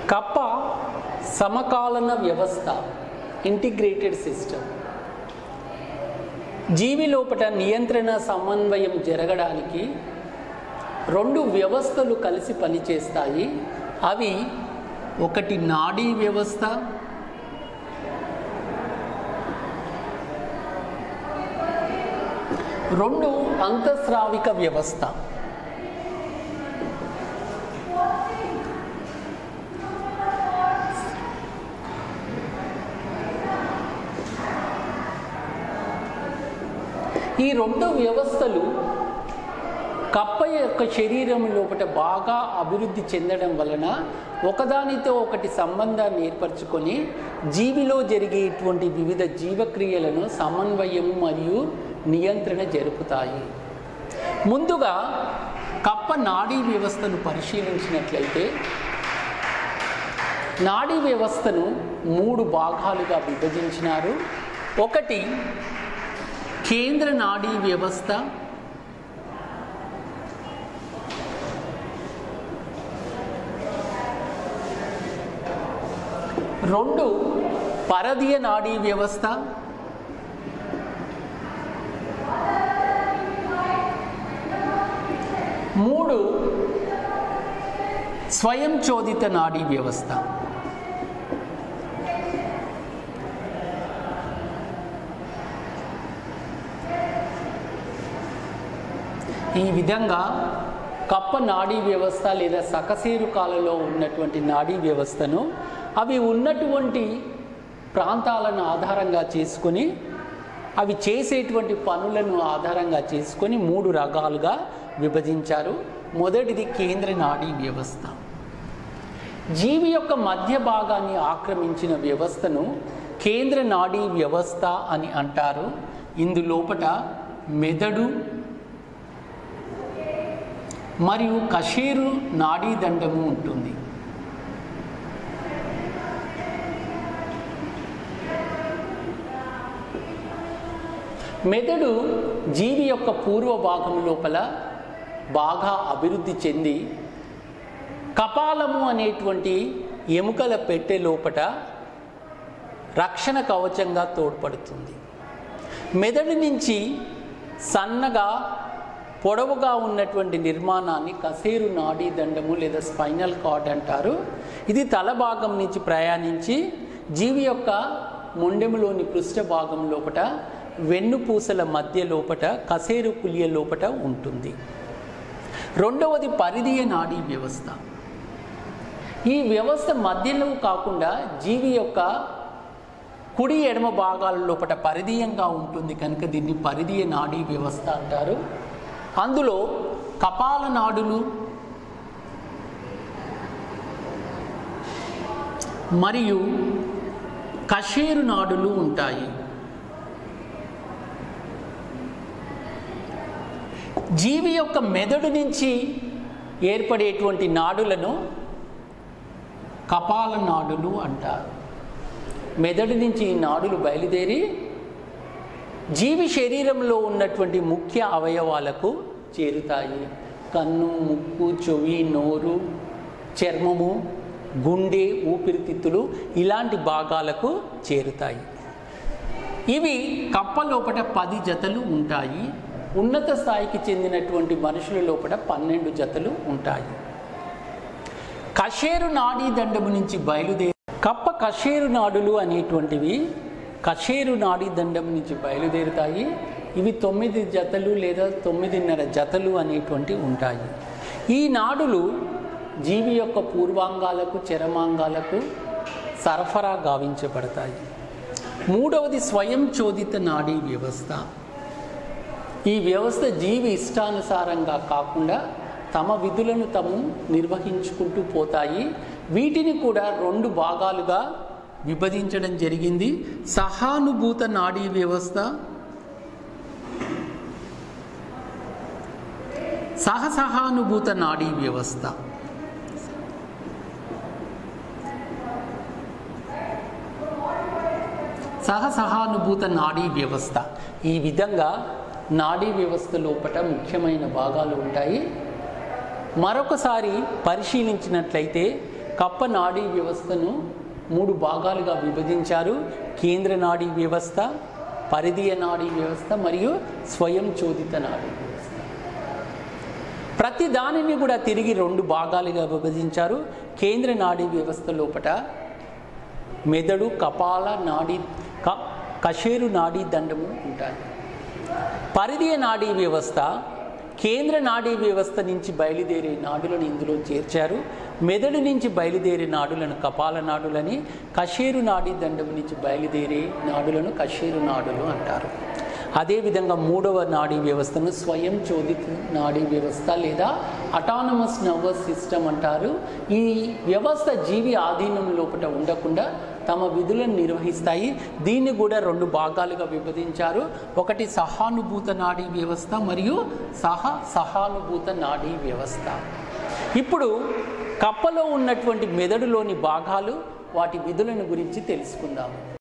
కప్ప సమకాలన వ్యవస్థ integrated system జీవి లోపట నియంత్రణ సమన్వయం జరగడానికి రెండు వ్యవస్థలు కలిసి పనిచేస్తాయి అవి ఒకటి నాడీ వ్యవస్థ రెండు అంతఃస్రావిక వ్యవస్థ ఈ రెండు వ్యవస్థలు కప్ప యొక్క శరీరం లోపల బాగా అభివృద్ధి చెందడం వలన ఒకదానితో ఒకటి సంబంధాన్ని ఏర్పరచుకొని జీవిలో జరిగేటువంటి వివిధ జీవక్రియలను సమన్వయం మరియు నియంత్రణ జరుపుతాయి ముందుగా కప్ప నాడీ వ్యవస్థను పరిశీలించినట్లయితే నాడీ వ్యవస్థను మూడు భాగాలుగా విభజించినారు ఒకటి కేంద్ర నాడీ వ్యవస్థ రెండు పరదీయ నాడీ వ్యవస్థ మూడు స్వయం చోదిత నాడీ వ్యవస్థ ఈ విధంగా కప్ప నాడీ వ్యవస్థ లేదా సకసేరు కాలలో ఉన్నటువంటి నాడీ వ్యవస్థను అవి ఉన్నటువంటి ప్రాంతాలను ఆధారంగా చేసుకొని అవి చేసేటువంటి పనులను ఆధారంగా చేసుకొని మూడు రకాలుగా విభజించారు మొదటిది కేంద్ర నాడీ వ్యవస్థ జీవి యొక్క మధ్య భాగాన్ని ఆక్రమించిన వ్యవస్థను కేంద్ర నాడీ వ్యవస్థ అని అంటారు ఇందులోపట మెదడు మరియు కషేరు నాడీ దండము ఉంటుంది మెదడు జీవి యొక్క పూర్వ భాగం లోపల బాగా అభివృద్ధి చెంది కపాలము అనేటువంటి ఎముకల పెట్టె లోపట రక్షణ కవచంగా తోడ్పడుతుంది మెదడు నుంచి సన్నగా పొడవుగా ఉన్నటువంటి నిర్మాణాన్ని కసేరు నాడీ దండము లేదా స్పైనల్ కార్డ్ అంటారు ఇది తల భాగం నుంచి ప్రయాణించి జీవి యొక్క మొండెములోని పృష్ఠ భాగం లోపట వెన్నుపూసల మధ్య లోపట కసేరు కులియ లోపట ఉంటుంది రెండవది పరిధీయ నాడీ వ్యవస్థ ఈ వ్యవస్థ మధ్యలో కాకుండా జీవి యొక్క కుడి ఎడమ భాగాల లోపల పరిధీయంగా ఉంటుంది కనుక దీన్ని పరిధీయ నాడీ వ్యవస్థ అంటారు అందులో కపాల నాడులు మరియు కషేరు నాడులు ఉంటాయి జీవి యొక్క మెదడు నుంచి ఏర్పడేటువంటి నాడులను కపాల నాడులు అంటారు మెదడు నుంచి ఈ నాడులు బయలుదేరి జీవి శరీరంలో ఉన్నటువంటి ముఖ్య అవయవాలకు చేరుతాయి కన్ను ముక్కు చెవి నోరు చర్మము గుండె ఊపిరితిత్తులు ఇలాంటి భాగాలకు చేరుతాయి ఇవి కప్ప లోపల పది జతలు ఉంటాయి ఉన్నత స్థాయికి చెందినటువంటి మనుషుల లోపల పన్నెండు జతలు ఉంటాయి కషేరు నాడీ దండము నుంచి బయలుదేరి కప్ప కషేరు నాడులు అనేటువంటివి కషేరు నాడీ దండం నుంచి బయలుదేరుతాయి ఇవి తొమ్మిది జతలు లేదా తొమ్మిదిన్నర జతలు అనేటువంటివి ఉంటాయి ఈ నాడులు జీవి యొక్క పూర్వాంగాలకు చరమాంగాలకు సరఫరా గావించబడతాయి మూడవది స్వయం చోదిత నాడీ వ్యవస్థ ఈ వ్యవస్థ జీవి ఇష్టానుసారంగా కాకుండా తమ విధులను తాము నిర్వహించుకుంటూ పోతాయి వీటిని కూడా రెండు భాగాలుగా విభజించడం జరిగింది సహానుభూత నాడీ వ్యవస్థ సహసహానుభూత నాడీ వ్యవస్థ సహసహానుభూత నాడీ వ్యవస్థ ఈ విధంగా నాడీ వ్యవస్థ లోపల ముఖ్యమైన భాగాలు ఉంటాయి మరొకసారి పరిశీలించినట్లయితే కప్ప నాడీ వ్యవస్థను మూడు భాగాలుగా విభజించారు కేంద్ర నాడీ వ్యవస్థ పరిధీయ నాడీ వ్యవస్థ మరియు స్వయం చోదిత నాడీ వ్యవస్థ ప్రతి దానిని కూడా తిరిగి రెండు భాగాలుగా విభజించారు కేంద్ర నాడీ వ్యవస్థ లోపట మెదడు కపాల నాడీ క కషేరు నాడీ దండము ఉంటాయి పరిధీయ నాడీ వ్యవస్థ కేంద్ర నాడీ వ్యవస్థ నుంచి బయలుదేరే నాడులను ఇందులో చేర్చారు మెదడు నుంచి బయలుదేరే నాడులను కపాల నాడులని కషేరు నాడీ దండం నుంచి బయలుదేరే నాడులను కషేరు నాడులు అంటారు అదేవిధంగా మూడవ నాడీ వ్యవస్థను స్వయం చోదిత నాడీ వ్యవస్థ లేదా అటానమస్ నర్వస్ సిస్టమ్ అంటారు ఈ వ్యవస్థ జీవి ఆధీనం లోపల ఉండకుండా తమ విధులను నిర్వహిస్తాయి దీన్ని కూడా రెండు భాగాలుగా విభజించారు ఒకటి సహానుభూత నాడీ వ్యవస్థ మరియు సహ సహానుభూత నాడీ వ్యవస్థ ఇప్పుడు కప్పలో ఉన్నటువంటి మెదడులోని భాగాలు వాటి విధులను గురించి తెలుసుకుందాము